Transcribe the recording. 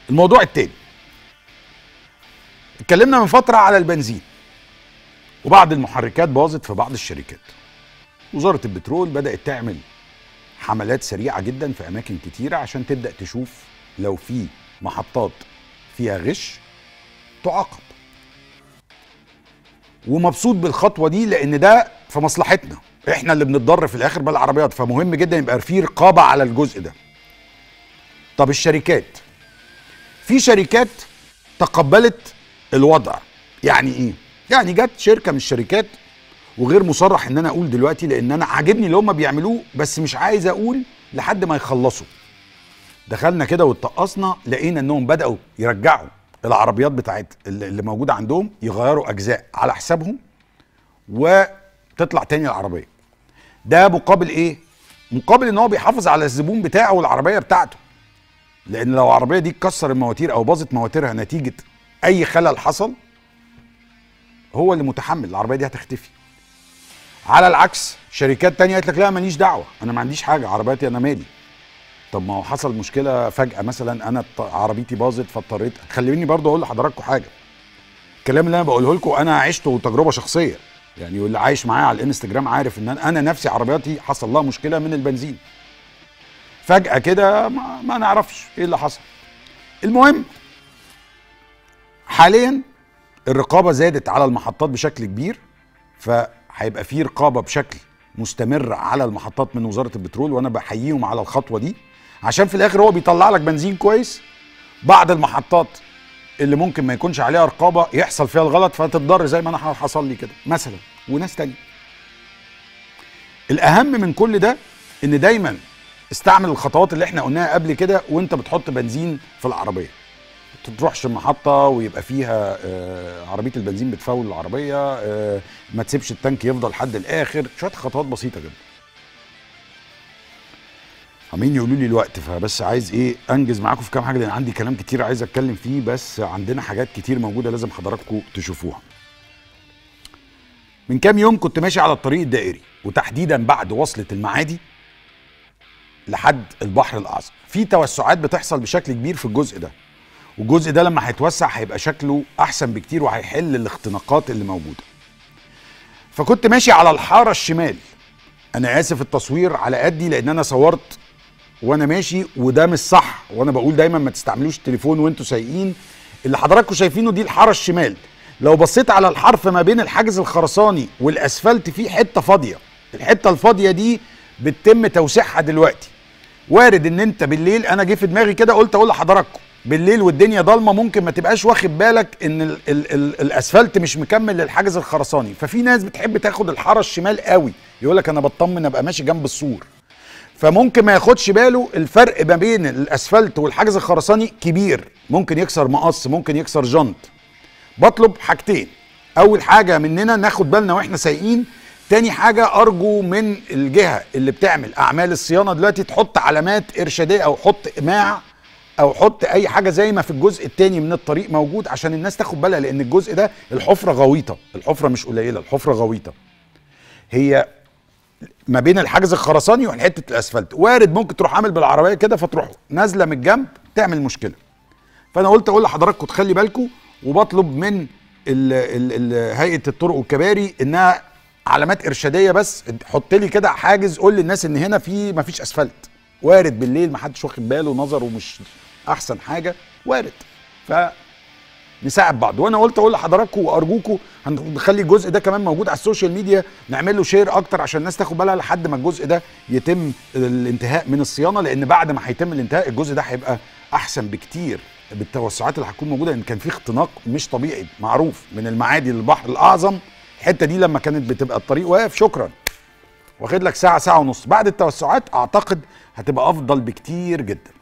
الموضوع التاني اتكلمنا من فتره على البنزين وبعض المحركات باظت في بعض الشركات وزاره البترول بدات تعمل حملات سريعه جدا في اماكن كتيره عشان تبدا تشوف لو في محطات فيها غش تعاقب ومبسوط بالخطوه دي لان ده في مصلحتنا احنا اللي بنتضر في الاخر بالعربيات فمهم جدا يبقى في رقابه على الجزء ده طب الشركات في شركات تقبلت الوضع يعني ايه يعني جت شركه من الشركات وغير مصرح ان انا اقول دلوقتي لان انا عاجبني اللي هم بيعملوه بس مش عايز اقول لحد ما يخلصوا دخلنا كده واتقصنا لقينا انهم بداوا يرجعوا العربيات بتاعت اللي اللي موجوده عندهم يغيروا اجزاء على حسابهم وتطلع تاني العربيه ده مقابل ايه مقابل ان هو بيحافظ على الزبون بتاعه والعربيه بتاعته لان لو العربيه دي اتكسر المواتير او باظت مواتيرها نتيجه اي خلل حصل هو اللي متحمل العربيه دي هتختفي على العكس شركات تانية قالت لك لا ماليش دعوه انا ما عنديش حاجه عربيتي انا مالي طب ما هو حصل مشكله فجاه مثلا انا الط- عربيتي باظت فاضطريت خليني برضو اقول لحضراتكم حاجه الكلام اللي انا بقوله لكم انا عشته تجربه شخصيه يعني واللي عايش معايا على الانستجرام عارف ان انا أنا نفسي عربياتي حصل لها مشكله من البنزين فجاه كده ما, ما نعرفش ايه اللي حصل المهم حاليا الرقابه زادت على المحطات بشكل كبير فهيبقى في رقابه بشكل مستمر على المحطات من وزاره البترول وانا بحييهم على الخطوه دي عشان في الاخر هو بيطلع لك بنزين كويس بعض المحطات اللي ممكن ما يكونش عليها رقابه يحصل فيها الغلط فتتضر زي ما انا حصل لي كده مثلا وناس تانية الاهم من كل ده ان دايما استعمل الخطوات اللي احنا قلناها قبل كده وانت بتحط بنزين في العربيه تروحش المحطة ويبقى فيها آه، عربية البنزين بتفول العربية آه، ما تسيبش التانك يفضل لحد الآخر شوية خطوات بسيطة جدا عمالين يقولوا لي الوقت فبس عايز ايه انجز معاكم في كام حاجه لان عندي كلام كتير عايز اتكلم فيه بس عندنا حاجات كتير موجوده لازم حضراتكم تشوفوها من كام يوم كنت ماشي على الطريق الدائري وتحديدا بعد وصلة المعادي لحد البحر الاعظم في توسعات بتحصل بشكل كبير في الجزء ده والجزء ده لما هيتوسع هيبقى شكله احسن بكتير وهيحل الاختناقات اللي موجوده فكنت ماشي على الحاره الشمال انا اسف التصوير على قدي لان انا صورت وانا ماشي وده مش صح وانا بقول دايما ما تستعملوش التليفون وانتوا سايقين اللي حضراتكم شايفينه دي الحاره الشمال لو بصيت على الحرف ما بين الحاجز الخرساني والاسفلت في حته فاضيه الحته الفاضيه دي بتتم توسيعها دلوقتي وارد ان انت بالليل انا جه في دماغي كده قلت اقول لحضراتكم بالليل والدنيا ضلمه ممكن ما تبقاش واخد بالك ان ال ال ال الاسفلت مش مكمل للحاجز الخرساني ففي ناس بتحب تاخد الحاره الشمال قوي يقول لك انا بطمن ابقى ماشي جنب السور فممكن ما ياخدش باله الفرق ما بين الاسفلت والحاجز الخرساني كبير ممكن يكسر مقص ممكن يكسر جنط بطلب حاجتين اول حاجه مننا ناخد بالنا واحنا سايقين تاني حاجه ارجو من الجهه اللي بتعمل اعمال الصيانه دلوقتي تحط علامات ارشاديه او حط اقماع او حط اي حاجه زي ما في الجزء التاني من الطريق موجود عشان الناس تاخد بالها لان الجزء ده الحفره غويطه الحفره مش قليله الحفره غويطه هي ما بين الحاجز الخرساني وحته الاسفلت وارد ممكن تروح عامل بالعربيه كده فتروح نازله من الجنب تعمل مشكله فانا قلت اقول لحضراتكم تخلي بالكم وبطلب من ال ال ال هيئه الطرق والكباري انها علامات ارشاديه بس حط لي كده حاجز قول للناس ان هنا في ما فيش اسفلت وارد بالليل ما حدش واخد باله نظره مش احسن حاجه وارد ف نساعد بعض وانا قلت اقول لحضراتكم وارجوكم هنخلي الجزء ده كمان موجود على السوشيال ميديا نعمل له شير اكتر عشان الناس تاخد بالها لحد ما الجزء ده يتم الانتهاء من الصيانه لان بعد ما هيتم الانتهاء الجزء ده هيبقى احسن بكتير بالتوسعات اللي هتكون موجوده لان كان في اختناق مش طبيعي معروف من المعادي للبحر الاعظم الحته دي لما كانت بتبقى الطريق واقف شكرا واخد لك ساعه ساعه ونص بعد التوسعات اعتقد هتبقى افضل بكتير جدا